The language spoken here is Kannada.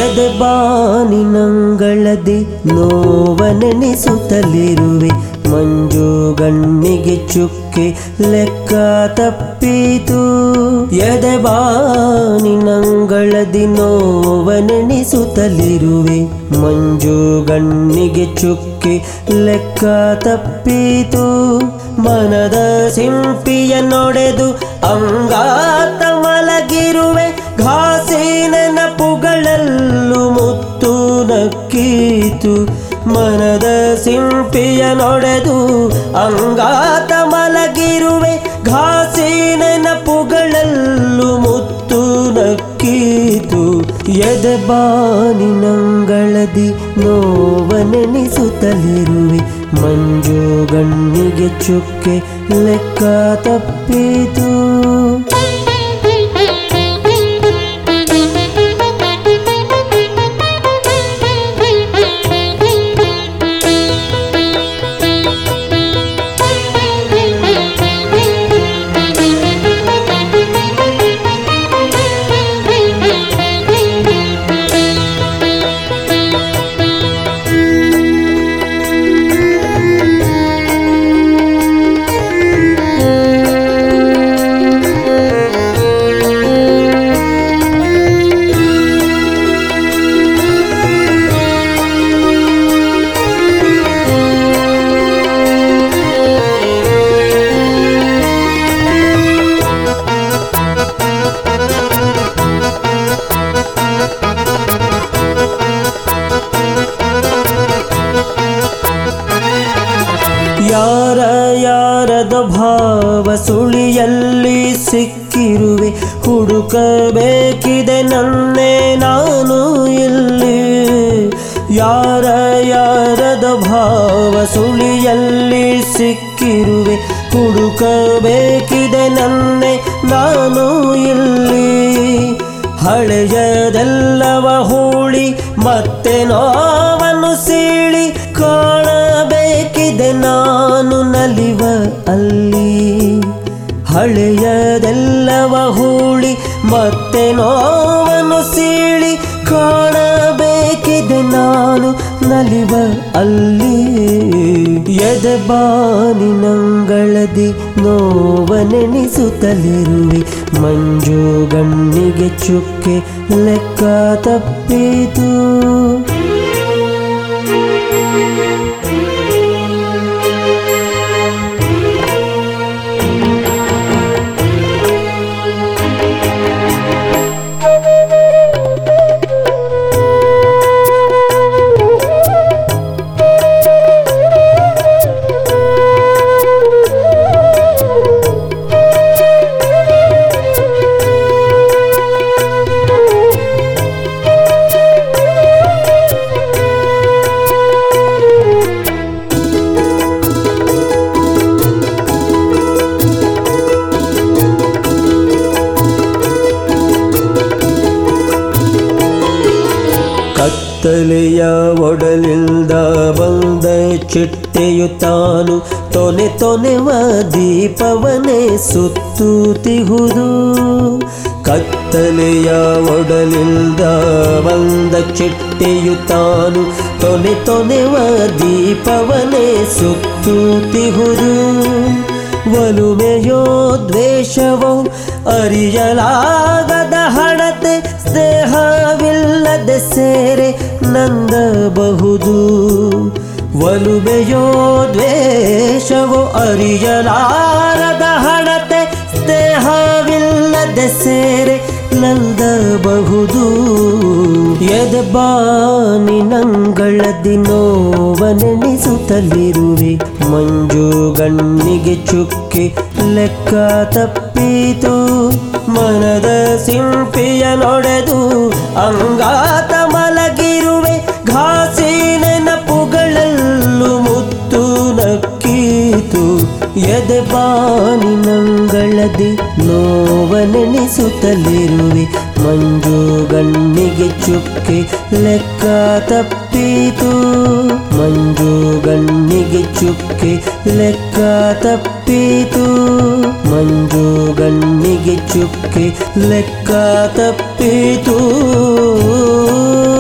ಎದೆ ಬಾನಿನಂಗಳದೆ ನೋವನೆನಿಸುತ್ತಲಿರುವೆ ಮಂಜು ಗಣ್ಣಿಗೆ ಚುಕ್ಕೆ ಲೆಕ್ಕ ತಪ್ಪಿತು ಎದೆ ಬಾನಿನಂಗಳದಿ ನೋವನೆನಿಸುತ್ತಲಿರುವೆ ಮಂಜು ಗಣ್ಣಿಗೆ ಚುಕ್ಕೆ ಲೆಕ್ಕ ತಪ್ಪಿತು ಮನದ ಸಿಂಪಿಯ ನೊಡೆದು ಅಂಗಾತ ಮಲಗಿರುವೆ ಘಾಸಿ ನೆನಪುಗಳಲ್ಲೂ ಮುತ್ತು ನಕ್ಕೀತು ಮನದ ಸಿಂಪಿಯ ನೊಡೆದು ಅಂಗಾತ ಮಲಗಿರುವೆ ಘಾಸಿ ನೆನಪುಗಳಲ್ಲೂ ಮುತ್ತು ನಕ್ಕೀತು ಎದೆ ಬಾನಿನಂಗಳದಿ ನೋವನೆನಿಸುತ್ತಲಿರುವೆ ಮಂಜು ಗಣ್ಣಿಗೆ ಚುಕ್ಕೆ ಲೆಕ್ಕ ತಪ್ಪಿತು ಯಾರ ಯಾರದ ಭಾವ ಸುಳಿಯಲ್ಲಿ ಸಿಕ್ಕಿರುವೆ ಹುಡುಕಬೇಕಿದೆ ನನ್ನೇ ನಾನು ಇಲ್ಲಿ ಯಾರ ಯಾರದ ಭಾವ ಸುಳಿಯಲ್ಲಿ ಸಿಕ್ಕಿರುವೆ ಹುಡುಕಬೇಕಿದೆ ನನ್ನೇ ನಾನು ಇಲ್ಲಿ ಹಳೆಯದೆಲ್ಲವ ಹೂಳಿ ಮತ್ತೆ ನೋವನ್ನು ಸೀಳಿ ಕಾಣಬೇಕಿದೆ ನಾನು ನಲಿವ ಅಲ್ಲಿ ಹಳೆಯದೆಲ್ಲವ ಹೂಳಿ ಮತ್ತೆ ನೋವನ್ನು ಸೀಳಿ ಕಾಣಬೇಕಿದೆ ನಾನು ನಲಿವ ಅಲ್ಲಿ ಎದೆ ಬಾನಿನಂಗಳದಿ ನೋವನೆನಿಸುತ್ತಲಿರುವೆ ಮಂಜು ಗಣ್ಣಿಗೆ ಚುಕ್ಕೆ ಲೆಕ್ಕ ತಪ್ಪಿತು ಕತ್ತಲೆಯ ಒಡಲಿಂದ ಬಂದ ಚಿಟ್ಟೆಯು ತಾನು ತೊನೆ ತೊನೆವ ದೀಪವನೇ ಸುತ್ತುತ್ತಿಹುದು ಕತ್ತಲೆಯ ಒಡಲಿಂದ ಬಂದ ಚಿಟ್ಟೆಯು ತಾನು ತೊನೆ ತೊನೆವ ದೀಪವನೇ ಸುತ್ತುತ್ತಿಹುದು ಒಲುಮೆಯೋ ದ್ವೇಷವೋ ಅರಿಯಲಾಗದ ಹಣತೆ ಸ್ನೇಹವಿಲ್ಲದೆ ಸೇರೆ ನಂದಬಹುದು ಒಲುಮೆಯೋ ದ್ವೇಷವೋ ಅರಿಯಲಾರದ ಹಣತೆ ಸ್ನೇಹವಿಲ್ಲದೆ ಸೇರೆ ನಂದಬಹುದು ಎದೆ ಬಾನಿನಂಗಳದಿ ನೋವನೆನಿಸುತ್ತಲಿರುವೆ ಮಂಜು ಗಣ್ಣಿಗೆ ಚುಕ್ಕಿ ಲೆಕ್ಕ ತಪ್ಪಿತು ಮನದ ಸಿಂಪಿಯ ನೊಡೆದು ಅಂಗಾತ ಮಲಗಿರುವೆ ಘಾಸಿ ನೆನಪುಗಳಲ್ಲೂ ಮುತ್ತು ನಕ್ಕೀತು ಎದೆ ಬಾನಿನಂಗಳದಿ ನೋವನೆನಿಸುತ್ತಲಿರುವೆ ಮಂಜು ಗಣ್ಣಿಗೆ ಚುಕ್ಕೆ ಲೆಕ್ಕ ತಪ್ಪಿತು ಮಂಜು ಗಣ್ಣಿಗೆ ಚುಕ್ಕೆ ಲೆಕ್ಕ ತಪ್ಪಿತು ಮಂಜು ಗಣ್ಣಿಗೆ ಚುಕ್ಕೆ ಲೆಕ್ಕ ತಪ್ಪಿತು